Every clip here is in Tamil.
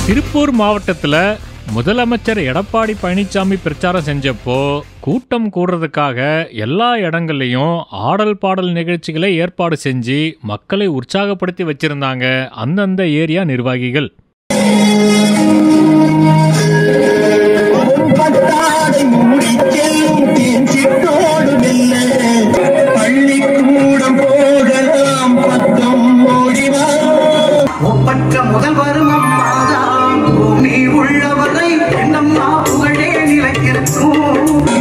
திருப்பூர் மாவட்டத்தில் முதலமைச்சர் எடப்பாடி பழனிசாமி பிரச்சாரம் செஞ்சப்போ கூட்டம் கூடுறதுக்காக எல்லா இடங்கள்லையும் ஆடல் பாடல் நிகழ்ச்சிகளை ஏற்பாடு செஞ்சு மக்களை உற்சாகப்படுத்தி வச்சிருந்தாங்க அந்தந்த ஏரியா நிர்வாகிகள் பட்டாடை முடிச்செல்லும் தேன் சிட்டோடு மெல்ல பள்ளிக்கூடம் போகலாம் பக்கம் ஓடிவா ஒப்பற்ற முதல்வரும் அம்மாதான் பூமி உள்ளவரை என்னம்மா புகழே நிலைத்திருக்கும்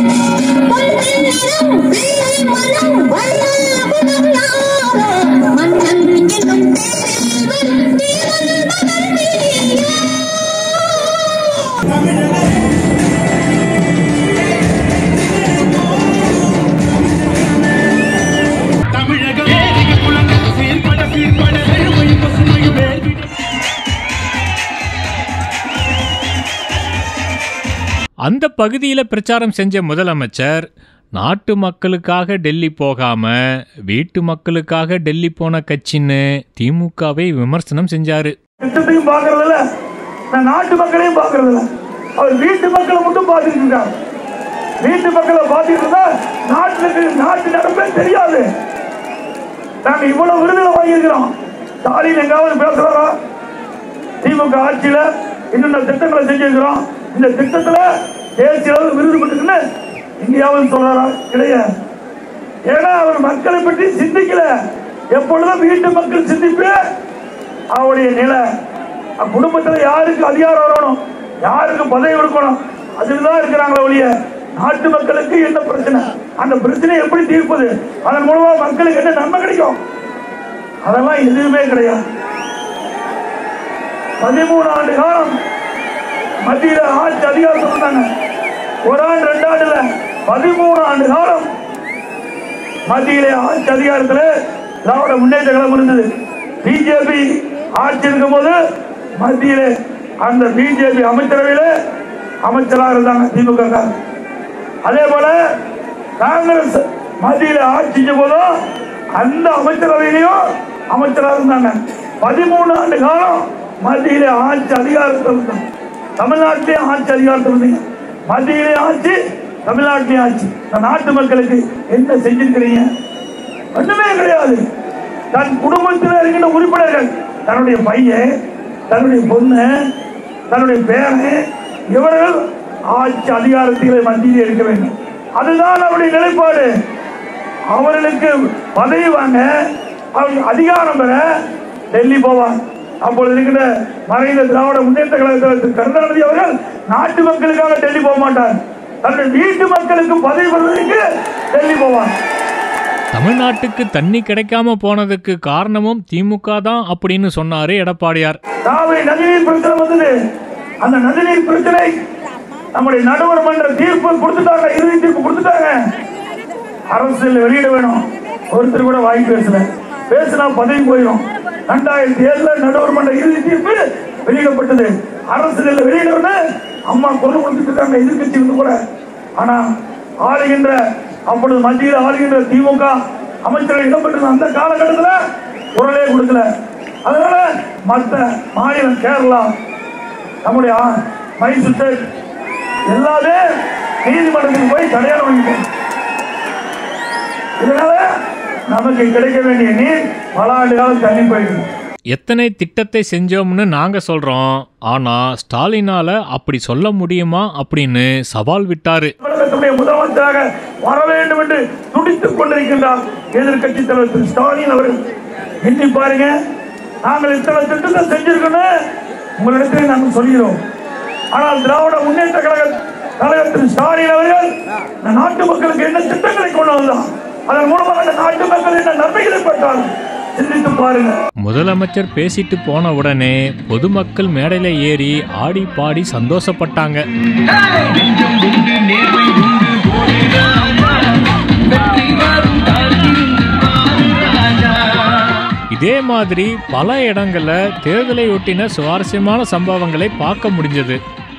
தமிழக ஏரிக குளங்கள் சீர்பட சீர்பட செழுமையும் பசுமையும் வேர்விட அந்த பகுதியில் பிரச்சாரம் செஞ்ச முதலமைச்சர் நாட்டு மக்களுக்காக டெல்லி போகாம வீட்டு மக்களுக்காக டெல்லி போன கட்சின்னு திமுகவை விமர்சனம் செஞ்சாரு திட்டத்தையும் பார்க்கறது இல்ல நான் நாட்டு மக்களையும் பார்க்கறது இல்ல அவர் வீட்டு மக்களை மட்டும் பார்த்துட்டு இருக்கார் வீட்டு மக்களை பார்த்துட்டு இருந்தா நாட்டுக்கு நாட்டு நடப்பே தெரியாது நாங்க இவ்வளவு விருதுகளை வாங்கியிருக்கிறோம் ஸ்டாலின் எங்காவது பேசுறாரா திமுக ஆட்சியில இன்னும் திட்டங்களை செஞ்சிருக்கிறோம் இந்த திட்டத்துல தேசிய அளவில் விருது பெற்றுன்னு எங்கேயாவது சொல்றாரா கிடையாது ஏன்னா அவர் மக்களை பற்றி சிந்திக்கல எப்பொழுதும் வீட்டு மக்கள் சிந்திப்பு அவருடைய நிலை அ- குடும்பத்துல யாருக்கு அதிகாரம் வரணும் யாருக்கு பதவி கொடுக்கணும் அதில் தான் இருக்கிறாங்களே ஒழிய நாட்டு மக்களுக்கு என்ன பிரச்சனை அந்த பிரச்சனையை எப்படி தீர்ப்பது அதன் மூலமா மக்களுக்கு என்ன நன்மை கிடைக்கும் அதெல்லாம் எதுவுமே கிடையாது பதிமூணு ஆண்டு காலம் மத்தியில ஆட்சி அதிகாரத்தில் இருந்தாங்க ஒரு ஆண்டு ரெண்டு ஆண்டுல பதிமூணு ஆண்டு காலம் மத்தியிலே ஆட்சி அதிகாரத்தில் திராவிட முன்னேற்ற கழகம் இருந்தது பிஜேபி ஆட்சி இருக்கும்போது மத்தியிலே அந்த பிஜேபி அமைச்சரவையில அமைச்சராக இருந்தாங்க திமுக காரர். அதே போல காங்கிரஸ் மத்தியில ஆட்சி செஞ்ச போதும் அந்த அமைச்சரவையிலையும் அமைச்சராக இருந்தாங்க பதிமூணு ஆண்டு காலம் மத்தியிலே ஆட்சி அதிகாரத்தில் இருந்தாங்க தமிழ்நாட்டிலே ஆட்சி அதிகாரத்தில் இருந்தீங்க மத்தியிலே ஆட்சி தமிழ்நாட்டிலே ஆட்சி இந்த நாட்டு மக்களுக்கு என்ன செஞ்சிருக்கிறீங்க ஒண்ணுமே கிடையாது தன் குடும்பத்தில் இருக்கின்ற உறுப்பினர்கள் தன்னுடைய பையன் தன்னுடைய பொண்ணு தன்னுடைய பேரன் இவர்கள் ஆட்சி அதிகாரத்திலே மத்தியில் இருக்க வேண்டும் அதுதான் அவருடைய நிலைப்பாடு அவர்களுக்கு பதவி வாங்க அவங்க அதிகாரம் பெற டெல்லி போவார் அப்பொழுது இருக்கின்ற மறைந்த திராவிட முன்னேற்ற கழகத்தில் திரு கருணாநிதி அவர்கள் நாட்டு மக்களுக்காக டெல்லி போக மாட்டார் தன்னுடைய வீட்டு மக்களுக்கு பதவி பெறுவதற்கு டெல்லி போவார் தமிழ்நாட்டுக்கு தண்ணி கிடைக்காம போனதுக்கு காரணமும் திமுக தான் அப்படின்னு சொன்னாரு எடப்பாடியார் காவிரி நதிநீர் பிரச்சனை வந்தது அந்த நதிநீர் பிரச்சனை நம்முடைய நடுவர் மன்ற தீர்ப்பு கொடுத்துட்டாங்க இறுதி தீர்ப்பு கொடுத்துட்டாங்க அரசியல் வெளியிட வேணும் ஒருத்தர் கூட வாங்கி பேசல பேசினா பதவி போயிடும் ரெண்டாயிரத்தி ஏழுல நடுவர் மன்ற இறுதி தீர்ப்பு வெளியிடப்பட்டது அரசியல் வெளியிடணும் அம்மா கொண்டு கொடுத்துட்டு இருக்காங்க எதிர்கட்சி வந்து கூட ஆனா ஆளுகின்ற அப்பொழுது மத்தியில் ஆளுகின்ற திமுக அமைச்சர்கள் இடம்பெற்றிருந்த அந்த காலகட்டத்தில் குரலே கொடுக்கல அதனால மற்ற மாநிலம் கேரளா நம்முடைய ஆ- மைசூர் ஸ்டேட் எல்லாமே நீதிமன்றத்துக்கு போய் கல்யாணம் வாங்கிட்டோம் இதனால நமக்கு கிடைக்க வேண்டிய நீர் பல ஆண்டு காலம் தண்ணி போயிடுது எத்தனை திட்டத்தை செஞ்சோம்னு நாங்க சொல்றோம் ஆனா ஸ்டாலினால அப்படி சொல்ல முடியுமா அப்படின்னு சவால் விட்டாரு தமிழகத்துடைய முதலமைச்சராக வர வேண்டும் என்று துடித்துக் கொண்டிருக்கின்றார் எதிர்கட்சி தலைவர் திரு ஸ்டாலின் அவர்கள் எண்ணி பாருங்க நாங்கள் இத்தனை திட்டத்தை செஞ்சிருக்கோன்னு உங்களிடத்தில் நாங்கள் சொல்கிறோம் ஆனால் திராவிட முன்னேற்ற கழக தலைவர் திரு ஸ்டாலின் அவர்கள் இந்த நாட்டு மக்களுக்கு என்ன திட்டங்களை கொண்டு வந்தார் அதன் மூலமாக இந்த நாட்டு மக்கள் என்ன நன்மைகளை பெற்றார் சிந்தித்து பாருங்க முதலமைச்சர் பேசிட்டு போன உடனே பொதுமக்கள் மேடையில ஏறி ஆடி பாடி சந்தோஷப்பட்டாங்க நெஞ்சம் உண்டு நேர்மை உண்டு போடு ராஜா வெற்றி வரும் காத்திருந்து பாரு ராஜா இதே மாதிரி பல இடங்கள்ல தேர்தலை ஒட்டின சுவாரஸ்யமான சம்பவங்களை பார்க்க முடிஞ்சது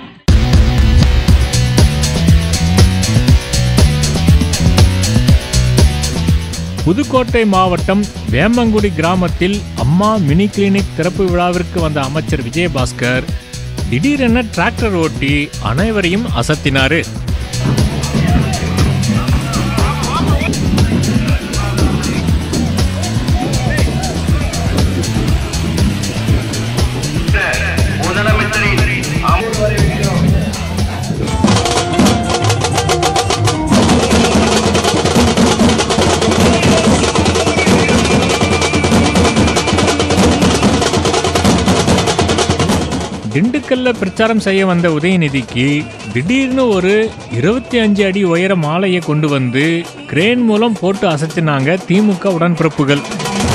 புதுக்கோட்டை மாவட்டம் வேம்பங்குடி கிராமத்தில் அம்மா மினி கிளினிக் திறப்பு விழாவிற்கு வந்த அமைச்சர் விஜயபாஸ்கர் திடீரென டிராக்டர் ஓட்டி அனைவரையும் அசத்தினாரு முதலமைச்சரின் திண்டுக்கல்ல பிரச்சாரம் செய்ய வந்த உதயநிதிக்கு திடீர்னு ஒரு இருபத்தி அஞ்சு அடி உயர மாலையை கொண்டு வந்து கிரேன் மூலம் போட்டு அசத்தினாங்க திமுக உடன்பிறப்புகள்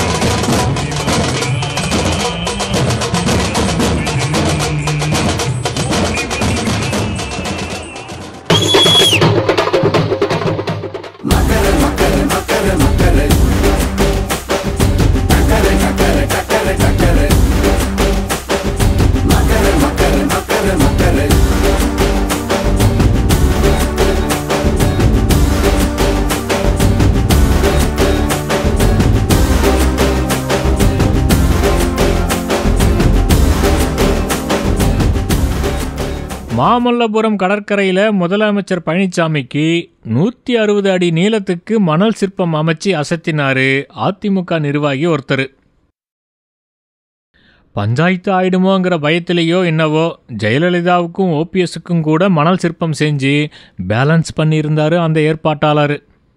மாமல்லபுரம் கடற்கரையில முதலமைச்சர் பழனிசாமிக்கு நூத்தி அறுபது அடி நீளத்துக்கு மணல் சிற்பம் அமைச்சு அசத்தினாரு அதிமுக நிர்வாகி ஒருத்தர் பஞ்சாயத்து ஆயிடுமோங்கிற பயத்திலேயோ என்னவோ ஜெயலலிதாவுக்கும் ஓபிஎஸ்க்கும் கூட மணல் சிற்பம் செஞ்சு பேலன்ஸ் பண்ணியிருந்தாரு அந்த ஏற்பாட்டாளர்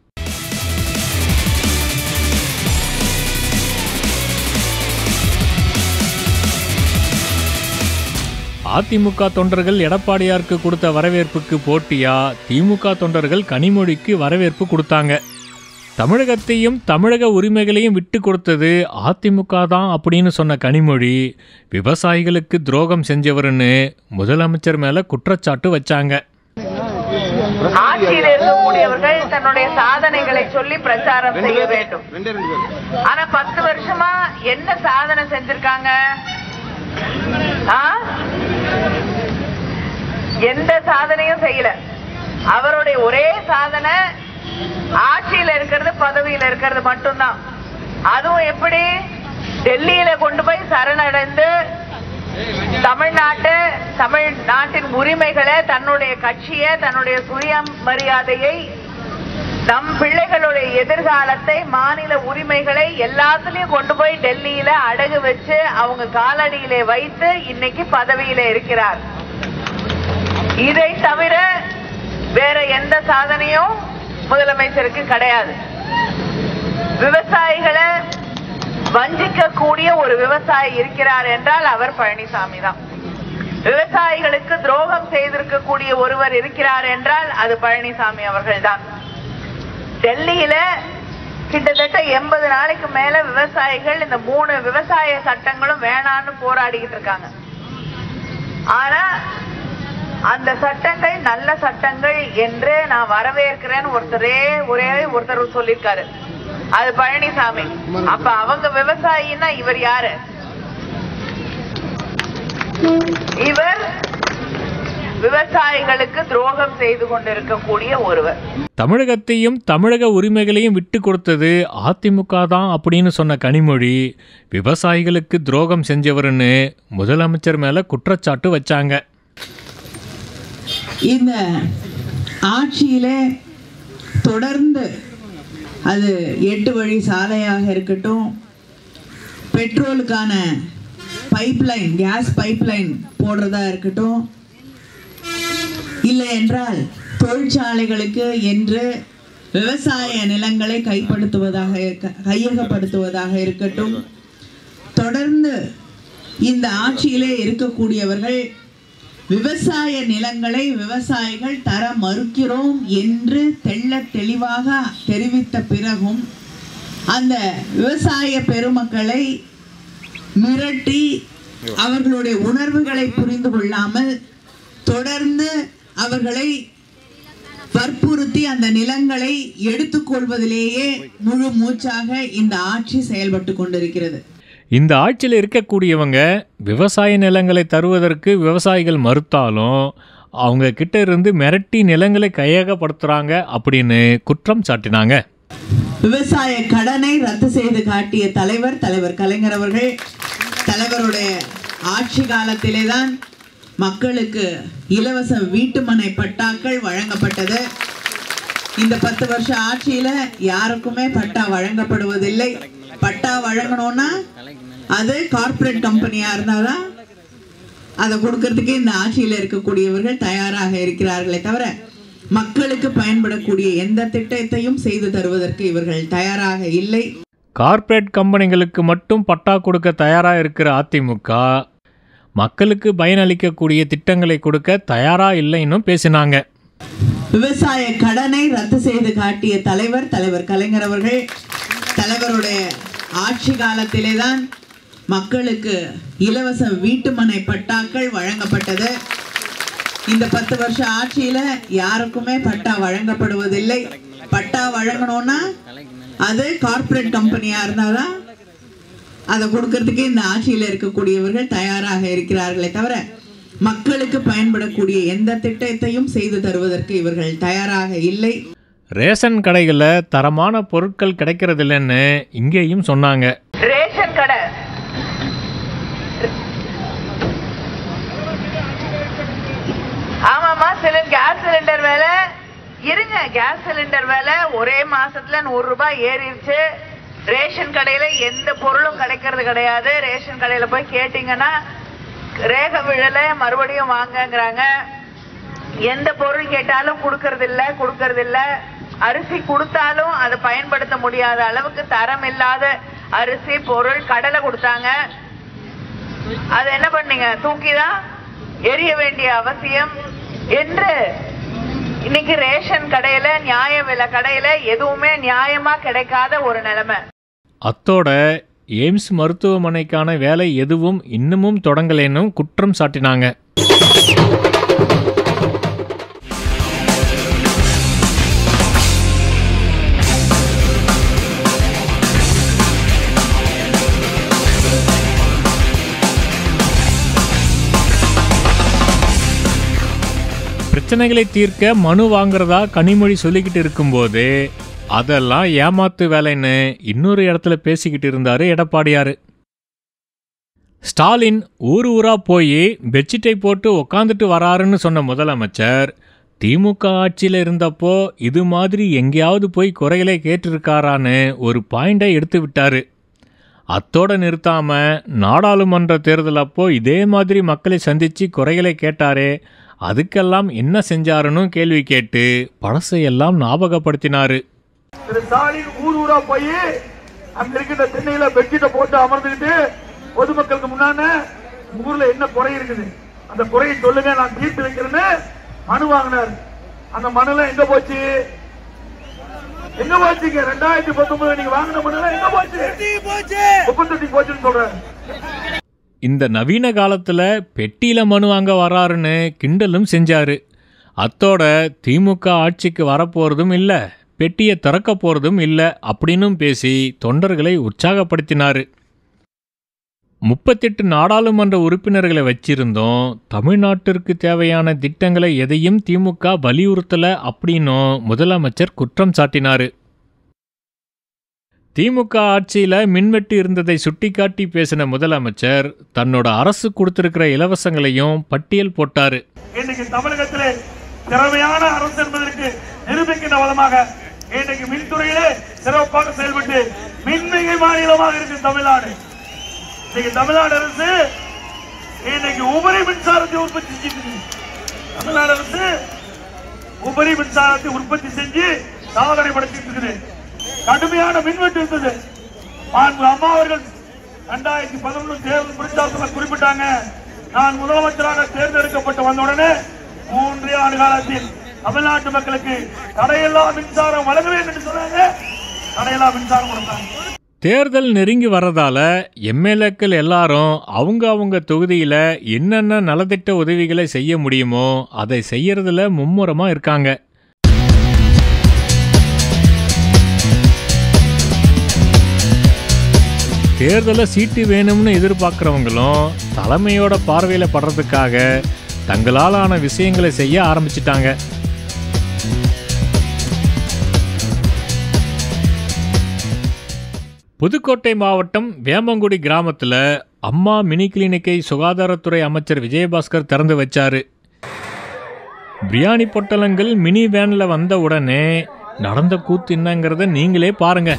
அதிமுக தொண்டர்கள் எடப்பாடியாருக்கு கொடுத்த வரவேற்புக்கு போட்டியா திமுக தொண்டர்கள் கனிமொழிக்கு வரவேற்பு கொடுத்தாங்க தமிழகத்தையும் தமிழக உரிமைகளையும் விட்டு கொடுத்தது அதிமுக தான் அப்படின்னு சொன்ன கனிமொழி விவசாயிகளுக்கு துரோகம் செஞ்சவருன்னு முதலமைச்சர் மேல குற்றச்சாட்டு வச்சாங்க ஆட்சியில் இருக்கக்கூடியவர்கள் தன்னுடைய சாதனைகளை சொல்லி பிரச்சாரம் செய்ய வேண்டும் ஆனா பத்து வருஷமா என்ன சாதனை செஞ்சிருக்காங்க ஆ? எந்த சாதனையும் செய்யல அவருடைய ஒரே சாதனை ஆட்சியில இருக்கிறது பதவியில இருக்கிறது மட்டும்தான் அதுவும் எப்படி டெல்லியில கொண்டு போய் சரணடைந்து தமிழ்நாட்டு தமிழ்நாட்டின் உரிமைகளை தன்னுடைய கட்சியை தன்னுடைய சுயமரியாதையை நம் பிள்ளைகளுடைய எதிர்காலத்தை மாநில உரிமைகளை எல்லாத்துலயும் கொண்டு போய் டெல்லியில அடகு வச்சு அவங்க காலடியிலே வைத்து இன்னைக்கு பதவியில இருக்கிறார் இதை தவிர வேற எந்த சாதனையும் முதலமைச்சருக்கு கிடையாது விவசாயிகளை வஞ்சிக்க கூடிய ஒரு விவசாயி இருக்கிறார் என்றால் அவர் பழனிசாமி தான் விவசாயிகளுக்கு துரோகம் செய்திருக்கக்கூடிய ஒருவர் இருக்கிறார் என்றால் அது பழனிசாமி அவர்கள்தான் டெல்லியில கிட்டத்தட்ட எண்பது நாளைக்கு மேல விவசாயிகள் இந்த மூணு விவசாய சட்டங்களும் வேணான்னு போராடிக்கிட்டு இருக்காங்க ஆனா அந்த சட்டங்கள் நல்ல சட்டங்கள் என்று நான் வரவேற்கிறேன்னு ஒருத்தரே ஒரே ஒருத்தர் சொல்லியிருக்காரு அது பழனிசாமி அப்ப அவங்க விவசாயின்னா இவர் யாரு இவர் விவசாயிகளுக்கு துரோகம் செய்து கொண்டிருக்கக்கூடிய ஒருவர் தமிழகத்தையும் தமிழக உரிமைகளையும் விட்டு கொடுத்தது அதிமுக தான் அப்படின்னு சொன்ன கனிமொழி விவசாயிகளுக்கு துரோகம் செஞ்சவருன்னு முதலமைச்சர் மேல குற்றச்சாட்டு வச்சாங்க இந்த ஆட்சியிலே தொடர்ந்து அது எட்டு வழி சாலையாக இருக்கட்டும் பெட்ரோலுக்கான பைப்லைன் கேஸ் பைப்லைன் போடுறதா இருக்கட்டும் இல்லை என்றால் தொழிற்சாலைகளுக்கு என்று விவசாய நிலங்களை கைப்படுத்துவதாக இருக்க- கையகப்படுத்துவதாக இருக்கட்டும் தொடர்ந்து இந்த ஆட்சியிலே இருக்கக்கூடியவர்கள் விவசாய நிலங்களை விவசாயிகள் தர மறுக்கிறோம் என்று தெள்ளத் தெளிவாக தெரிவித்த பிறகும் அந்த விவசாய பெருமக்களை மிரட்டி அவர்களுடைய உணர்வுகளை புரிந்து கொள்ளாமல் தொடர்ந்து அவர்களை வற்புறுத்தி அந்த நிலங்களை எடுத்துக்கொள்வதிலேயே முழு மூச்சாக இந்த ஆட்சி செயல்பட்டு கொண்டிருக்கிறது இந்த ஆட்சியில் இருக்கக்கூடியவங்க விவசாய நிலங்களை தருவதற்கு விவசாயிகள் மறுத்தாலும் அவங்க கிட்ட இருந்து மிரட்டி நிலங்களை கையகப்படுத்துறாங்க அப்படின்னு குற்றம் சாட்டினாங்க விவசாய கடனை ரத்து செய்து காட்டிய தலைவர் தலைவர் கலைஞர் அவர்கள் தலைவருடைய ஆட்சி காலத்திலே தான் மக்களுக்கு இலவச வீட்டுமனை பட்டாக்கள் வழங்கப்பட்டது இந்த பத்து வருஷ ஆட்சியில யாருக்குமே பட்டா வழங்கப்படுவதில்லை பட்டா வழங்கணும்னா அது கார்ப்பரேட் கம்பெனியா இருந்தாதான் அதை கொடுக்கறதுக்கு இந்த ஆட்சியில் இருக்கக்கூடியவர்கள் தயாராக இருக்கிறார்களே தவிர மக்களுக்கு பயன்படக்கூடிய எந்த திட்டத்தையும் செய்து தருவதற்கு இவர்கள் தயாராக இல்லை கார்ப்பரேட் கம்பெனிகளுக்கு மட்டும் பட்டா கொடுக்க தயாராக இருக்கிற அதிமுக மக்களுக்கு பயனளிக்கக்கூடிய திட்டங்களை கொடுக்க தயாரா இல்லைன்னு பேசினாங்க விவசாய கடனை ரத்து செய்து காட்டிய தலைவர் தலைவர் கலைஞர் அவர்கள் தலைவருடைய ஆட்சி காலத்திலே தான் மக்களுக்கு இலவச வீட்டுமனை பட்டாக்கள் வழங்கப்பட்டது இந்த பத்து வருஷ ஆட்சியில யாருக்குமே பட்டா வழங்கப்படுவதில்லை பட்டா வழங்கணும்னா அது கார்ப்பரேட் கம்பெனியா இருந்தாதான் அதை கொடுக்கறதுக்கு இந்த ஆட்சியில் இருக்கக்கூடியவர்கள் தயாராக இருக்கிறார்களே தவிர மக்களுக்கு பயன்படக்கூடிய எந்த திட்டத்தையும் செய்து தருவதற்கு இவர்கள் தயாராக இல்லை ரேஷன் கடைகளில் தரமான பொருட்கள் கிடைக்கிறதில்லன்னு இங்கேயும் சொன்னாங்க ரேஷன் கடை ஆமாமா சில கேஸ் சிலிண்டர் விலை இருங்க கேஸ் சிலிண்டர் விலை ஒரே மாசத்துல நூறு ரூபாய் ஏறிடுச்சு ரேஷன் கடையில எந்த பொருளும் கிடைக்கிறது கிடையாது ரேஷன் கடையில போய் கேட்டீங்கன்னா ரேக விழல மறுபடியும் வாங்கங்கிறாங்க எந்த பொருள் கேட்டாலும் கொடுக்கறது இல்ல கொடுக்கறது இல்ல அரிசி கொடுத்தாலும் அதை பயன்படுத்த முடியாத அளவுக்கு தரம் இல்லாத அரிசி பொருள் கடலை கொடுத்தாங்க அது என்ன பண்ணீங்க தூக்கிதான் எரிய வேண்டிய அவசியம் என்று இன்னைக்கு ரேஷன் கடையில நியாய விலை கடையில எதுவுமே நியாயமா கிடைக்காத ஒரு நிலைமை அத்தோட எய்ம்ஸ் மருத்துவமனைக்கான வேலை எதுவும் இன்னமும் தொடங்கலைன்னு குற்றம் சாட்டினாங்க பிரச்சனைகளை தீர்க்க மனு வாங்குறதா கனிமொழி சொல்லிக்கிட்டு இருக்கும்போது அதெல்லாம் ஏமாத்து வேலைன்னு இன்னொரு இடத்துல பேசிக்கிட்டு இருந்தாரு எடப்பாடியாரு ஸ்டாலின் ஊர் ஊரா போய் பெட்ஷீட்டை போட்டு உக்காந்துட்டு வராருன்னு சொன்ன முதலமைச்சர் திமுக ஆட்சியில் இருந்தப்போ இது மாதிரி எங்கேயாவது போய் குறைகளை கேட்டிருக்காரான்னு ஒரு பாயிண்டை எடுத்து விட்டாரு அத்தோட நிறுத்தாம நாடாளுமன்ற தேர்தல் அப்போ இதே மாதிரி மக்களை சந்திச்சு குறைகளை கேட்டாரே அதுக்கெல்லாம் என்ன செஞ்சாருன்னு கேள்வி கேட்டு பழசையெல்லாம் ஞாபகப்படுத்தினாரு திரு ஸ்டாலின் ஊர் ஊரா போய் அங்க இருக்கின்ற சென்னையில பெட்ஷீட்டை போட்டு அமர்ந்துக்கிட்டு பொதுமக்களுக்கு முன்னான உங்க ஊர்ல என்ன குறை இருக்குது அந்த குறையை சொல்லுங்க நான் தீர்த்து வைக்கிறேன்னு மனு வாங்கினார் அந்த மனுல எங்க போச்சு எங்க போச்சுங்க ரெண்டாயிரத்தி பத்தொன்பது நீங்க வாங்கின மனுல எங்க போச்சு குப்பத்தொட்டி போச்சுன்னு சொல்றாரு இந்த நவீன காலத்துல பெட்டியில மனு வாங்க வராருன்னு கிண்டலும் செஞ்சாரு அத்தோட திமுக ஆட்சிக்கு வரப்போறதும் இல்ல பெட்டியை திறக்க போறதும் இல்ல அப்படின்னும் பேசி தொண்டர்களை உற்சாகப்படுத்தினாரு முப்பத்தெட்டு நாடாளுமன்ற உறுப்பினர்களை வச்சிருந்தோம் தமிழ்நாட்டிற்கு தேவையான திட்டங்களை எதையும் திமுக வலியுறுத்தல அப்படின்னும் முதலமைச்சர் குற்றம் சாட்டினாரு திமுக ஆட்சியில மின்வெட்டு இருந்ததை சுட்டிக்காட்டி பேசின முதலமைச்சர் தன்னோட அரசு கொடுத்திருக்கிற இலவசங்களையும் பட்டியல் போட்டாரு இன்னைக்கு தமிழகத்திலே திறமையான அரசு என்பதற்கு நிரூபிக்கின்ற விதமாக இன்னைக்கு மின்துறையிலே சிறப்பாக செயல்பட்டு மின்மிகை மாநிலமாக இருக்கு தமிழ்நாடு இன்னைக்கு தமிழ்நாடு அரசு இன்னைக்கு உபரி மின்சாரத்தை உற்பத்தி செஞ்சு தமிழ்நாடு அரசு உபரி மின்சாரத்தை உற்பத்தி செஞ்சு சாதனை படைச்சிட்டு இருக்குது கடுமையான மின்வெட்டு இருந்தது மாண்பு அம்மா அவர்கள் ரெண்டாயிரத்தி பதினொன்று தேர்தல் பிரச்சாரத்தில் குறிப்பிட்டாங்க நான் முதலமைச்சராக தேர்ந்தெடுக்கப்பட்டு வந்த உடனே மூன்றே ஆண்டு காலத்தில் தமிழ்நாட்டு மக்களுக்கு தடையில்லா மின்சாரம் வழங்குவேன் என்று சொன்னாங்க தடையில்லா மின்சாரம் கொடுத்தாங்க தேர்தல் நெருங்கி வர்றதால எம்எல்ஏக்கள் எல்லாரும் அவங்க அவங்க தொகுதியில என்னென்ன நலத்திட்ட உதவிகளை செய்ய முடியுமோ அதை செய்யறதுல மும்முரமா இருக்காங்க தேர்தலை சீட்டு வேணும்னு எதிர்பார்க்குறவங்களும் தலைமையோட பார்வையில் படுறதுக்காக தங்களால் ஆன விஷயங்களை செய்ய ஆரம்பிச்சிட்டாங்க புதுக்கோட்டை மாவட்டம் வேமங்குடி கிராமத்தில் அம்மா மினி கிளினிக்கை சுகாதாரத்துறை அமைச்சர் விஜயபாஸ்கர் திறந்து வச்சாரு பிரியாணி பொட்டலங்கள் மினி வேன்ல வந்த உடனே நடந்த கூத்து என்னங்கிறத நீங்களே பாருங்க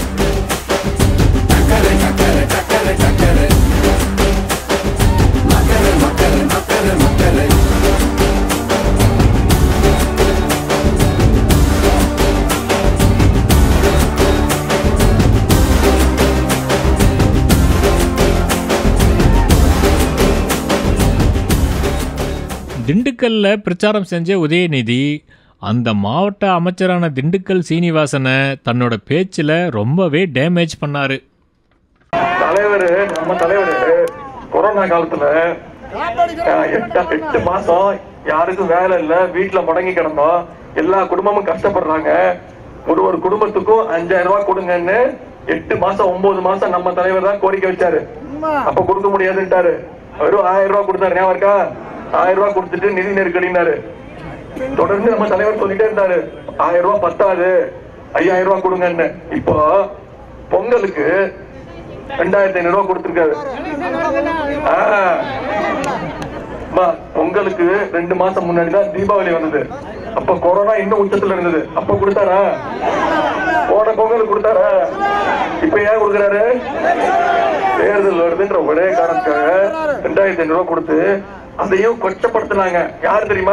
திண்டுக்கல்ல பிரச்சாரம் செஞ்ச உதயநிதி அந்த மாவட்ட அமைச்சரான திண்டுக்கல் சீனிவாசனை தன்னோட பேச்சில் ரொம்பவே டேமேஜ் பண்ணாரு தலைவர் நம்ம தலைவர் கொரோனா காலத்துல அஹ், எட்டு எட்டு மாசம் யாருக்கும் வேலை இல்ல வீட்டுல முடங்கி கிடந்தோம் எல்லா குடும்பமும் கஷ்டப்படுறாங்க ஒரு ஒரு குடும்பத்துக்கும் அஞ்சாயிரம் ரூபாய் கொடுங்கன்னு எட்டு மாசம் ஒன்பது மாசம் நம்ம தலைவர் தான் கோரிக்கை வச்சாரு அப்ப கொடுக்க முடியாதுன்ட்டாரு வெறும் ஆயிரம் ரூபாய் கொடுத்தாரு ஞாபகம் இருக்கா ஆயிரம் ரூபாய் கொடுத்துட்டு நிதி நெருக்கடினாரு தொடர்ந்து நம்ம தலைவர் சொல்லிட்டே இருந்தாரு ஆயிரம் ரூபாய் பத்தாது ஐயாயிரம் ரூபாய் கொடுங்கன்னு இப்போ பொங்கலுக்கு ரெண்டாயிரத்தி ஐநூறு ரூபாய் கொடுத்திருக்காரு ஆ. அம்மா, பொங்கலுக்கு ரெண்டு மாசம் முன்னாடி தான் தீபாவளி வந்தது அப்ப கொரோனா இன்னும் உச்சத்துல இருந்தது அப்ப கொடுத்தாரா போன பொங்கலுக்கு கொடுத்தாரா இப்ப ஏன் கொடுக்குறாரு தேர்தல் வருதுன்ற ஒரே காரணத்துக்காக ரெண்டாயிரத்தி ஐநூறு ரூபாய் கொடுத்து அதையும் கொச்சப்படுத்தினாங்க யார் தெரியுமா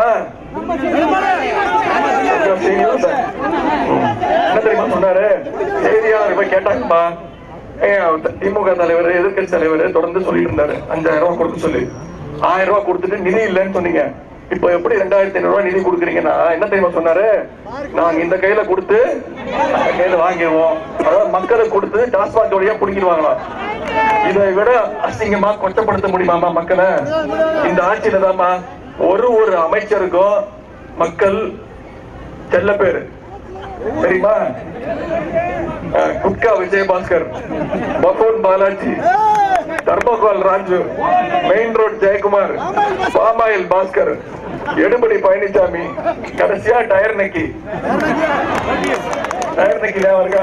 சீனிவாசன். ம். என்ன தெரியுமா சொன்னாரு செய்தியாளர் போய் கேட்டாங்கப்பா ஏன் திமுக தலைவர் எதிர்க்கட்சி தலைவர் தொடர்ந்து சொல்லிட்டு இருந்தாரு அஞ்சாயிரம் ரூபாய் கொடுக்க சொல்லி ஆயிரம் ரூபாய் கொடுத்துட்டு நிதி இல்லைன்னு சொன்னீங்க இப்போ எப்படி ரெண்டாயிரத்தி ஐநூறு ரூபாய் நிதி கொடுக்குறீங்கன்னா என்ன தெரியுமா சொன்னாரு நாங்க இந்த கையில கொடுத்து அந்த கையில வாங்கிடுவோம் அதாவது மக்களுக்கு கொடுத்து டாஸ்மாக் வழியா பிடிக்கிடுவாங்களாம் இதை விட அசிங்கமா கொச்சப்படுத்த முடியுமாமா மக்களை இந்த ஆட்சியில தான்மா ஒரு ஒரு அமைச்சருக்கும் மக்கள் செல்ல பேரு தெரியுமா அஹ், Gutka Vijayabaskar buffoon Balaji thermocol Raju main road Jayakumar palm oil Bhaskar எடுபடி பழனிசாமி கடைசியா டயர் நக்கி டயர் நக்கி ஞாபகம் இருக்கா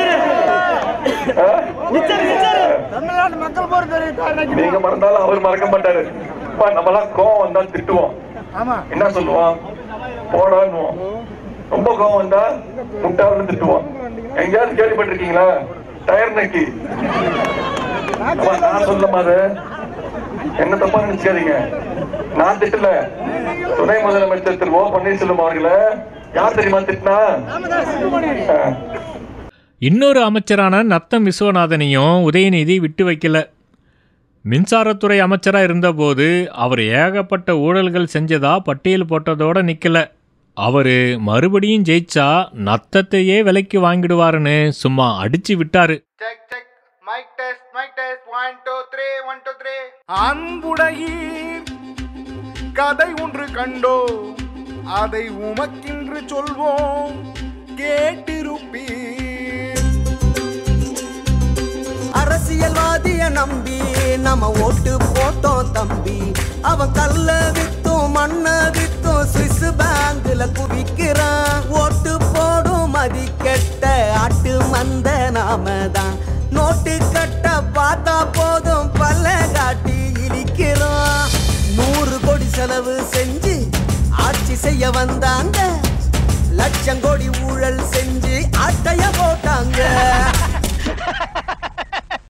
அஹ்? தமிழ்நாடு மக்கள் பொறுத்த நீங்க மறந்தாலும் அவர் மறக்க மாட்டாரு அப்பா, நம்மலாம் கோவம் வந்தா திட்டுவோம் ஆமா என்ன சொல்லுவோம் போடான்னுவோம் ரொம்ப கோவம் வந்தா முட்டாள்னு திட்டுவோம் எங்கேயாவது கேள்விப்பட்டிருக்கீங்களா டயர் நக்கி அம்மா, நான் சொல்ல மாதிரி என்ன தப்பா நினைச்சுக்காதீங்க நான் திட்டல துணை முதலமைச்சர் திரு ஓ பன்னீர்செல்வம் அவர்களை யார் தெரியுமா திட்டினா ஆ. இன்னொரு அமைச்சரான நத்தம் விஸ்வநாதனையும் உதயநிதி விட்டு வைக்கல மின்சாரத்துறை அமைச்சராக இருந்தபோது அவர் ஏகப்பட்ட ஊழல்கள் செஞ்சதா பட்டியல் போட்டதோட நிக்கல அவரு மறுபடியும் ஜெயிச்சா நத்தத்தையே விலைக்கு வாங்கிடுவாருன்னு சும்மா அடிச்சு விட்டாரு check check mike test mike test one two three one two three அன்புடையீர் கதை ஒன்று கண்டோ அதை உமக்கின்று சொல்வோம் கேட்டிருப்பீர் அரசியல்வாதிய நம்பி நம்ம ஓட்டு போட்டோம் தம்பி அவன் கல்ல வித்தும் மண்ண வித்தும் சுவிஸ் பேங்க்ல குவிக்கிறான் ஓட்டு போடும் மதி கெட்ட ஆட்டு மந்த நாம தான் நோட்டு கட்ட பார்த்தா போதும் பல்ல காட்டி இழிக்கிறோம் நூறு கோடி செலவு செஞ்சு ஆட்சி செய்ய வந்தாங்க லட்சம் கோடி ஊழல் செஞ்சு ஆட்டைய போட்டாங்க